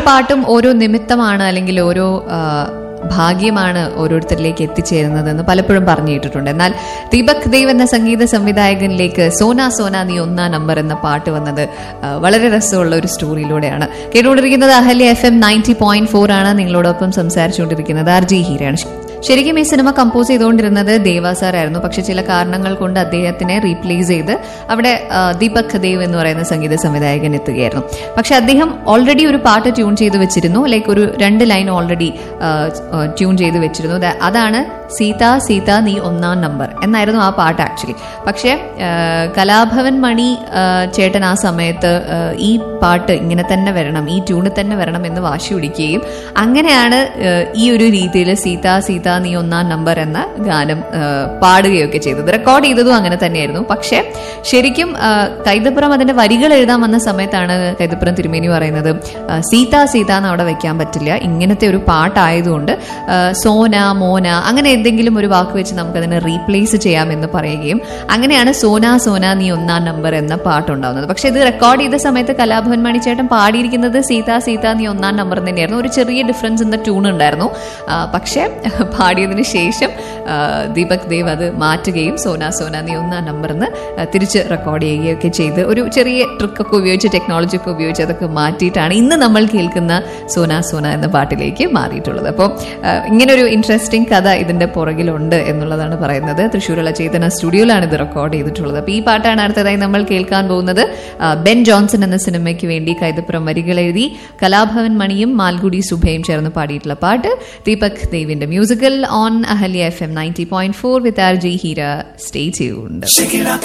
പാട്ടും ഓരോ നിമിത്തമാണ് അല്ലെങ്കിൽ ഓരോ ആ, ഭാഗ്യമാണ് ഓരോരുത്തരിലേക്ക് എത്തിച്ചേരുന്നതെന്ന് പലപ്പോഴും പറഞ്ഞു കേട്ടിട്ടുണ്ട് എന്നാൽ ദീപക് ദേവ് എന്ന സംഗീത സംവിധായകനിലേക്ക് സോന സോന നീ ഒന്നാം നമ്പർ എന്ന പാട്ട് വന്നത് ആ, വളരെ രസമുള്ള ഒരു സ്റ്റോറിയിലൂടെയാണ് കേട്ടുകൊണ്ടിരിക്കുന്നത് Ahalya F M ninety point four ആണ് നിങ്ങളോടൊപ്പം സംസാരിച്ചുകൊണ്ടിരിക്കുന്നത് ആർ ജി ഹീരയാണ് ശരിക്കും ഈ സിനിമ കമ്പോസ് ചെയ്തുകൊണ്ടിരുന്നത് ദേവാ സാർ ആയിരുന്നു പക്ഷെ ചില കാരണങ്ങൾ കൊണ്ട് അദ്ദേഹത്തിനെ റീപ്ലേസ് ചെയ്ത് അവിടെ ആ, ദീപക് ദേവ് എന്ന് പറയുന്ന സംഗീത സംവിധായകൻ എത്തുകയായിരുന്നു പക്ഷെ അദ്ദേഹം ഓൾറെഡി ഒരു പാട്ട് ട്യൂൺ ചെയ്ത് വെച്ചിരുന്നു ലൈക്ക് ഒരു രണ്ട് ലൈൻ ഓൾറെഡി ട്യൂൺ ചെയ്ത് വെച്ചിരുന്നു ദാ- അതാണ് സീത സീത നീ ഒന്നാം നമ്പർ എന്നായിരുന്നു ആ പാട്ട് ആക്ച്വലി പക്ഷേ ആ, കലാഭവൻ മണി ആ, ചേട്ടൻ ആ സമയത്ത് ആ, ഈ പാട്ട് ഇങ്ങനെ തന്നെ വരണം ഈ ട്യൂണിൽ തന്നെ വരണം എന്ന് വാശി പിടിക്കുകയും അങ്ങനെയാണ് ആ, ഈ ഒരു രീതിയിൽ സീത സീത നീ ഒന്നാം നമ്പർ എന്ന ഗാനം ആ, പാടുകയൊക്കെ ചെയ്തത് റെക്കോർഡ് ചെയ്തതും അങ്ങനെ തന്നെയായിരുന്നു പക്ഷേ ശരിക്കും ആ, കൈതപ്പുറം അതിന്റെ വരികൾ എഴുതാൻ വന്ന സമയത്താണ് കൈതപ്പുറം തിരുമേനി പറയുന്നത് ആ, സീത സീത എന്ന് അവിടെ വെക്കാൻ പറ്റില്ല ഇങ്ങനത്തെ ഒരു പാട്ടായതുകൊണ്ട് ആ, സോന മോന അങ്ങനെ എന്തെങ്കിലും ഒരു വാക്ക് വെച്ച് നമുക്കതിനെ റീപ്ലേസ് ചെയ്യാമെന്ന് പറയുകയും അങ്ങനെയാണ് സോന സോന നീ ഒന്നാം നമ്പർ എന്ന പാട്ടുണ്ടാവുന്നത് പക്ഷെ ഇത് റെക്കോർഡ് ചെയ്ത സമയത്ത് കലാഭവൻ മണിച്ചേട്ടൻ പാടിയിരിക്കുന്നത് സീത സീത നീ ഒന്നാം നമ്പർ തന്നെയായിരുന്നു ഒരു ചെറിയ ഡിഫറൻസ് ഇൻ ദ ട്യൂൺ ഉണ്ടായിരുന്നു ആ, പക്ഷേ പാടിയതിന് ശേഷം ആ, ദീപക് ദേവ് അത് മാറ്റുകയും സോന സോന നീ ഒന്നാം നമ്പർ എന്ന് തിരിച്ച് റെക്കോർഡ് ചെയ്യുകയൊക്കെ ചെയ്ത് ഒരു ചെറിയ ട്രിക്കൊക്കെ ഉപയോഗിച്ച് ടെക്നോളജി ഒക്കെ ഉപയോഗിച്ച് അതൊക്കെ മാറ്റിയിട്ടാണ് ഇന്ന് നമ്മൾ കേൾക്കുന്ന സോന സോന എന്ന പാട്ടിലേക്ക് മാറിയിട്ടുള്ളത് അപ്പോൾ ഇങ്ങനെ ഒരു ഇൻട്രസ്റ്റിംഗ് കഥ ഇതിന്റെ പുറകിലുണ്ട് എന്നുള്ളതാണ് പറയുന്നത് തൃശ്ശൂരുള്ള ചേതന സ്റ്റുഡിയോയിലാണ് ഇത് റെക്കോർഡ് ചെയ്തിട്ടുള്ളത് അപ്പോൾ ഈ പാട്ടാണ് അടുത്തതായി നമ്മൾ കേൾക്കാൻ പോകുന്നത് ആ, ബെൻ ജോൺസൺ എന്ന സിനിമയ്ക്ക് വേണ്ടി കൈതപ്പുറം വരികൾ എഴുതി കലാഭവൻ മണിയും മാൽഗുഡി സുഭയും ചേർന്ന് പാടിയിട്ടുള്ള പാട്ട് ദീപക് ദേവിന്റെ musical on Ahalya F M ninety point four with R G Heera stay ചെയ്യുന്നുണ്ട് Shake it up,